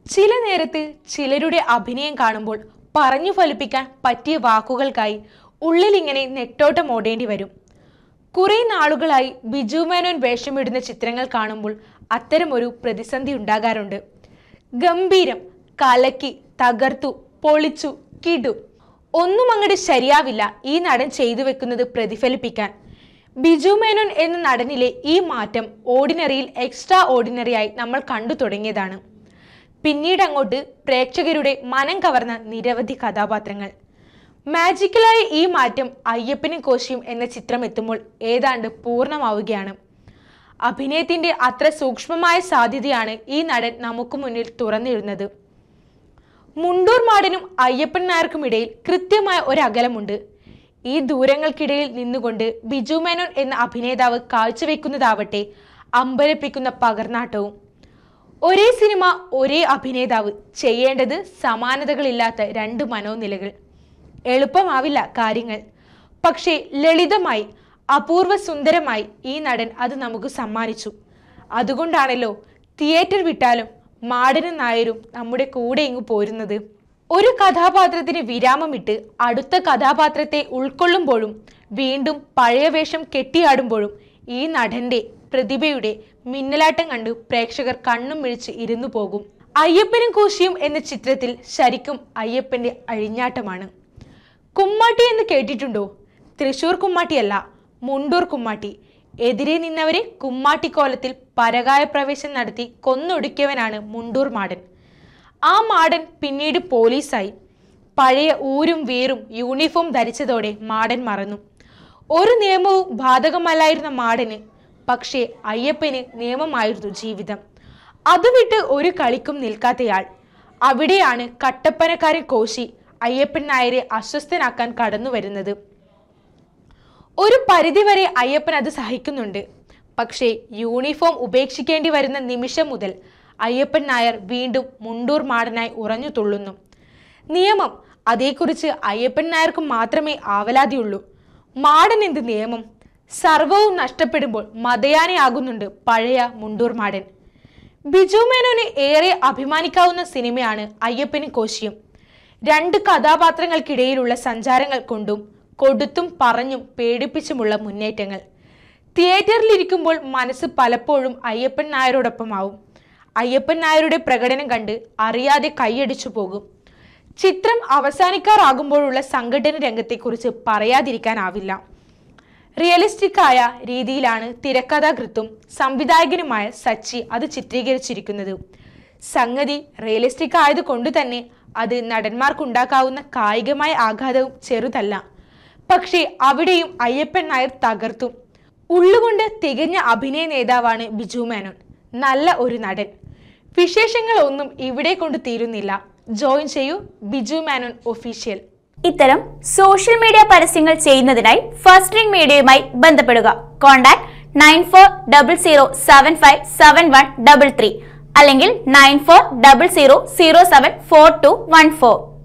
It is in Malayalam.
ചില നേരത്ത് ചിലരുടെ അഭിനയം കാണുമ്പോൾ പറഞ്ഞു ഫലിപ്പിക്കാൻ പറ്റിയ വാക്കുകൾക്കായി ഉള്ളിലിങ്ങനെ നെട്ടോട്ടം ഓടേണ്ടി വരും കുറെ നാളുകളായി ബിജു മേനോൻ വേഷമിടുന്ന ചിത്രങ്ങൾ കാണുമ്പോൾ അത്തരമൊരു പ്രതിസന്ധി ഉണ്ടാകാറുണ്ട് ഗംഭീരം കലക്കി തകർത്തു പൊളിച്ചു കിടു ഒന്നും അങ്ങോട്ട് ശരിയാവില്ല ഈ നടൻ ചെയ്തു വെക്കുന്നത് പ്രതിഫലിപ്പിക്കാൻ ബിജു മേനോൻ എന്ന നടനിലെ ഈ മാറ്റം ഓർഡിനറിയിൽ എക്സ്ട്രാ ഓർഡിനറിയായി നമ്മൾ കണ്ടു തുടങ്ങിയതാണ് പിന്നീട് അങ്ങോട്ട് പ്രേക്ഷകരുടെ മനം കവർന്ന നിരവധി കഥാപാത്രങ്ങൾ മാജിക്കലായ ഈ മാറ്റം അയ്യപ്പനും കോശിയും എന്ന ചിത്രം എത്തുമ്പോൾ ഏതാണ്ട് പൂർണ്ണമാവുകയാണ് അഭിനയത്തിന്റെ അത്ര സൂക്ഷ്മമായ സാധ്യതയാണ് ഈ നടൻ നമുക്ക് മുന്നിൽ തുറന്നിടുന്നത് മുണ്ടൂർ മാടനും അയ്യപ്പൻ നായർക്കും ഇടയിൽ കൃത്യമായ ഒരു അകലമുണ്ട് ഈ ദൂരങ്ങൾക്കിടയിൽ നിന്നുകൊണ്ട് ബിജു മേനോൻ എന്ന അഭിനേതാവ് കാഴ്ചവെക്കുന്നതാവട്ടെ അമ്പരപ്പിക്കുന്ന പകർനാട്ടവും ഒരേ സിനിമ ഒരേ അഭിനേതാവ് ചെയ്യേണ്ടത് സമാനതകളില്ലാത്ത രണ്ട് മനോനിലകൾ എളുപ്പമാവില്ല കാര്യങ്ങൾ പക്ഷേ ലളിതമായി അപൂർവ സുന്ദരമായി ഈ നടൻ അത് നമുക്ക് സമ്മാനിച്ചു അതുകൊണ്ടാണല്ലോ തിയേറ്റർ വിട്ടാലും മാടനും നായരും നമ്മുടെ കൂടെ ഇങ്ങ് പോരുന്നത് ഒരു കഥാപാത്രത്തിന് വിരാമമിട്ട് അടുത്ത കഥാപാത്രത്തെ ഉൾക്കൊള്ളുമ്പോഴും വീണ്ടും പഴയ വേഷം കെട്ടിയാടുമ്പോഴും ഈ നടന്റെ പ്രതിഭയുടെ മിന്നലാട്ടം കണ്ട് പ്രേക്ഷകർ കണ്ണും മിഴിച്ച് ഇരുന്നു പോകും അയ്യപ്പനും കോശിയും എന്ന ചിത്രത്തിൽ ശരിക്കും അയ്യപ്പന്റെ അഴിഞ്ഞാട്ടമാണ് കുമ്മാട്ടി എന്ന് കേട്ടിട്ടുണ്ടോ തൃശൂർ കുമ്മാട്ടിയല്ല മുണ്ടൂർ കുമ്മാട്ടി എതിരെ നിന്നവരെ കുമ്മാട്ടിക്കോലത്തിൽ പരകായ പ്രവേശം നടത്തി കൊന്നൊടുക്കിയവനാണ് മുണ്ടൂർ മാടൻ ആ മാടൻ പിന്നീട് പോലീസായി പഴയ ഊരും വീറും യൂണിഫോം ധരിച്ചതോടെ മാടൻ മറന്നു ഒരു നിയമവും ബാധകമല്ലായിരുന്ന മാടന് പക്ഷേ അയ്യപ്പന് നിയമമായിരുന്നു ജീവിതം അത് വിട്ട് ഒരു കളിക്കും നിൽക്കാത്തയാൾ അവിടെയാണ് കട്ടപ്പനക്കാരൻ കോശി അയ്യപ്പൻ നായരെ അസ്വസ്ഥനാക്കാൻ കടന്നു വരുന്നത് ഒരു പരിധിവരെ അയ്യപ്പൻ അത് സഹിക്കുന്നുണ്ട് പക്ഷേ യൂണിഫോം ഉപേക്ഷിക്കേണ്ടി വരുന്ന നിമിഷം മുതൽ അയ്യപ്പൻ നായർ വീണ്ടും മുണ്ടൂർ മാടനായി ഉറഞ്ഞു തുള്ളുന്നു നിയമം അതേക്കുറിച്ച് അയ്യപ്പൻ നായർക്ക് മാത്രമേ ആവലാതിയുള്ളൂ മാടൻ എന്ത് നിയമം സർവവും നഷ്ടപ്പെടുമ്പോൾ മതയാനയാകുന്നുണ്ട് പഴയ മുണ്ടൂർ മാടൻ ബിജു മേനോന് ഏറെ അഭിമാനിക്കാവുന്ന സിനിമയാണ് അയ്യപ്പനും കോശിയും രണ്ട് കഥാപാത്രങ്ങൾക്കിടയിലുള്ള സഞ്ചാരങ്ങൾ കൊണ്ടും കൊടുത്തും പറഞ്ഞും പേടിപ്പിച്ചുമുള്ള മുന്നേറ്റങ്ങൾ തിയേറ്ററിലിരിക്കുമ്പോൾ മനസ്സ് പലപ്പോഴും അയ്യപ്പൻ നായരോടൊപ്പമാവും അയ്യപ്പൻ നായരുടെ പ്രകടനം കണ്ട് അറിയാതെ കൈയടിച്ചു പോകും ചിത്രം അവസാനിക്കാറാകുമ്പോഴുള്ള സംഘടന രംഗത്തെക്കുറിച്ച് പറയാതിരിക്കാനാവില്ല റിയലിസ്റ്റിക് ആയ രീതിയിലാണ് തിരക്കഥാകൃത്തും സംവിധായകനുമായ സച്ചി അത് ചിത്രീകരിച്ചിരിക്കുന്നത് സംഗതി റിയലിസ്റ്റിക് ആയതുകൊണ്ട് തന്നെ അത് നടന്മാർക്കുണ്ടാക്കാവുന്ന കായികമായ ആഘാതവും ചെറുതല്ല പക്ഷേ അവിടെയും അയ്യപ്പൻ നായർ തകർത്തു ഉള്ളുകൊണ്ട് തികഞ്ഞ അഭിനയ നേതാവാണ് ബിജു മേനോൻ നല്ല ഒരു നടൻ വിശേഷങ്ങളൊന്നും ഇവിടെ കൊണ്ട് തീരുന്നില്ല ജോയിൻ ചെയ്യൂ ബിജു മേനോൻ ഒഫീഷ്യൽ ഇത്തരം സോഷ്യൽ മീഡിയ പരസ്യങ്ങൾ ചെയ്യുന്നതിനായി ഫസ്റ്റ് റിംഗ് മീഡിയയുമായി ബന്ധപ്പെടുക contact nine four double zero seven five seven one double three അല്ലെങ്കിൽ nine four double zero zero seven four two one four